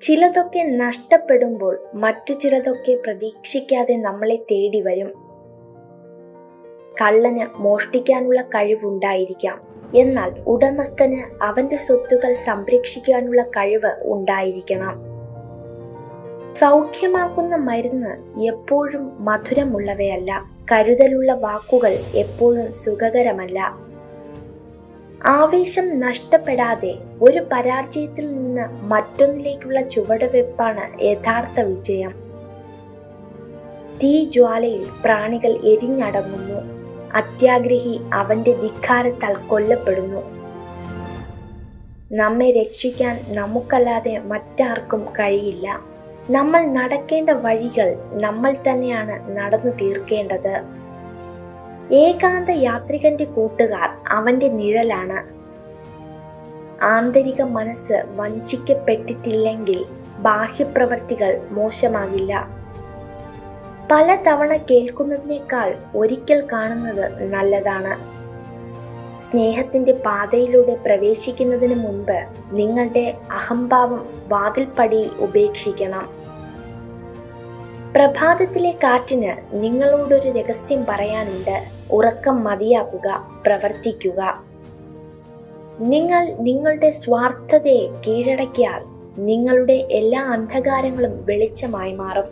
ചിലതൊക്കെ നഷ്ടപ്പെടുമ്പോൾ മറ്റു ചിലതൊക്കെ പ്രതീക്ഷിക്കാതെ നമ്മളെ തേടി വരും കള്ളന് മോഷ്ടിക്കാനുള്ള കഴിവുണ്ടായിരിക്കാം എന്നാൽ ഉടമസ്ഥന് അവന്റെ സ്വത്തുകൾ സംരക്ഷിക്കാനുള്ള കഴിവ് ഉണ്ടായിരിക്കണം സൗഖ്യമാക്കുന്ന മരുന്ന് എപ്പോഴും മധുരമുള്ളവയല്ല കരുതലുള്ള വാക്കുകൾ എപ്പോഴും സുഖകരമല്ല ആവേശം നഷ്ടപ്പെടാതെ ഒരു പരാജയത്തിൽ നിന്ന് മറ്റൊന്നിലേക്കുള്ള ചുവടുവെപ്പാണ് യഥാർത്ഥ വിജയം തീജ്വാലയിൽ പ്രാണികൾ എരിഞ്ഞടങ്ങുന്നു അത്യാഗ്രഹി അവന്റെ ധിക്കാരത്താൽ കൊല്ലപ്പെടുന്നു നമ്മെ രക്ഷിക്കാൻ നമുക്കല്ലാതെ മറ്റാർക്കും കഴിയില്ല നമ്മൾ നടക്കേണ്ട വഴികൾ നമ്മൾ തന്നെയാണ് നടന്നു തീർക്കേണ്ടത് ഏകാന്ത യാത്രികന്റെ കൂട്ടുകാർ അവന്റെ നിഴലാണ് ആന്തരിക മനസ്സ് വഞ്ചിക്കപ്പെട്ടിട്ടില്ലെങ്കിൽ ബാഹ്യപ്രവർത്തികൾ മോശമാകില്ല പല തവണ കേൾക്കുന്നതിനേക്കാൾ ഒരിക്കൽ കാണുന്നത് നല്ലതാണ് സ്നേഹത്തിന്റെ പാതയിലൂടെ പ്രവേശിക്കുന്നതിന് മുൻപ് നിങ്ങളുടെ അഹംഭാവം വാതിൽപ്പടിയിൽ ഉപേക്ഷിക്കണം പ്രഭാതത്തിലെ കാറ്റിന് നിങ്ങളോടൊരു രഹസ്യം പറയാനുണ്ട് ഉറക്കം മതിയാക്കുക പ്രവർത്തിക്കുക നിങ്ങൾ നിങ്ങളുടെ സ്വാർത്ഥതയെ കീഴടക്കിയാൽ നിങ്ങളുടെ എല്ലാ അന്ധകാരങ്ങളും വെളിച്ചമായി മാറും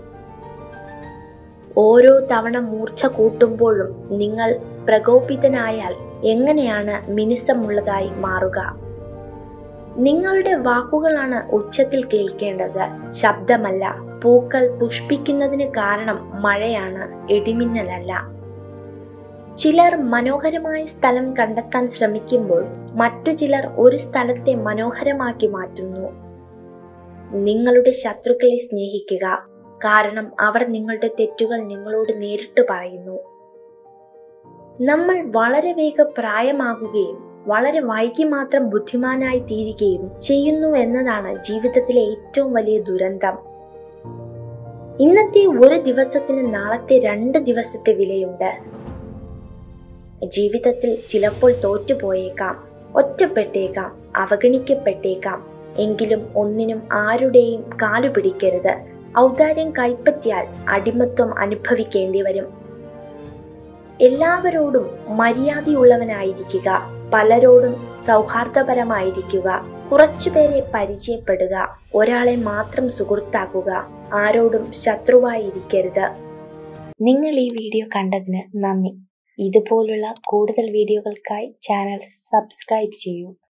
ഓരോ തവണ മൂർച്ച കൂട്ടുമ്പോഴും നിങ്ങൾ പ്രകോപിതനായാൽ എങ്ങനെയാണ് മിനുസമുള്ളതായി മാറുക നിങ്ങളുടെ വാക്കുകളാണ് ഉച്ചത്തിൽ കേൾക്കേണ്ടത് ശബ്ദമല്ല പൂക്കൾ പുഷ്പിക്കുന്നതിന് കാരണം മഴയാണ് ഇടിമിന്നലല്ല ചിലർ മനോഹരമായ സ്ഥലം കണ്ടെത്താൻ ശ്രമിക്കുമ്പോൾ മറ്റു ചിലർ ഒരു സ്ഥലത്തെ മനോഹരമാക്കി മാറ്റുന്നു നിങ്ങളുടെ ശത്രുക്കളെ സ്നേഹിക്കുക കാരണം അവർ നിങ്ങളുടെ തെറ്റുകൾ നിങ്ങളോട് നേരിട്ട് പറയുന്നു നമ്മൾ വളരെ വേഗം പ്രായമാകുകയും വളരെ വൈകി മാത്രം ബുദ്ധിമാനായി തീരുകയും ചെയ്യുന്നു എന്നതാണ് ജീവിതത്തിലെ ഏറ്റവും വലിയ ദുരന്തം ഇന്നത്തെ ഒരു ദിവസത്തിന് നാളത്തെ രണ്ട് ദിവസത്തെ വിലയുണ്ട് ജീവിതത്തിൽ ചിലപ്പോൾ തോറ്റുപോയേക്കാം ഒറ്റപ്പെട്ടേക്കാം അവഗണിക്കപ്പെട്ടേക്കാം എങ്കിലും ഒന്നിനും ആരുടെയും കാലു പിടിക്കരുത് ഔദാര്യം കൈപ്പറ്റിയാൽ അടിമത്വം അനുഭവിക്കേണ്ടി വരും എല്ലാവരോടും മര്യാദയുള്ളവനായിരിക്കുക പലരോടും സൗഹാർദ്ദപരമായിരിക്കുക കുറച്ചുപേരെ പരിചയപ്പെടുക ഒരാളെ മാത്രം സുഹൃത്താക്കുക ആരോടും ശത്രുവായിരിക്കരുത് നിങ്ങൾ ഈ വീഡിയോ കണ്ടതിന് നന്ദി ഇതുപോലുള്ള കൂടുതൽ വീഡിയോകൾക്കായി ചാനൽ സബ്സ്ക്രൈബ് ചെയ്യൂ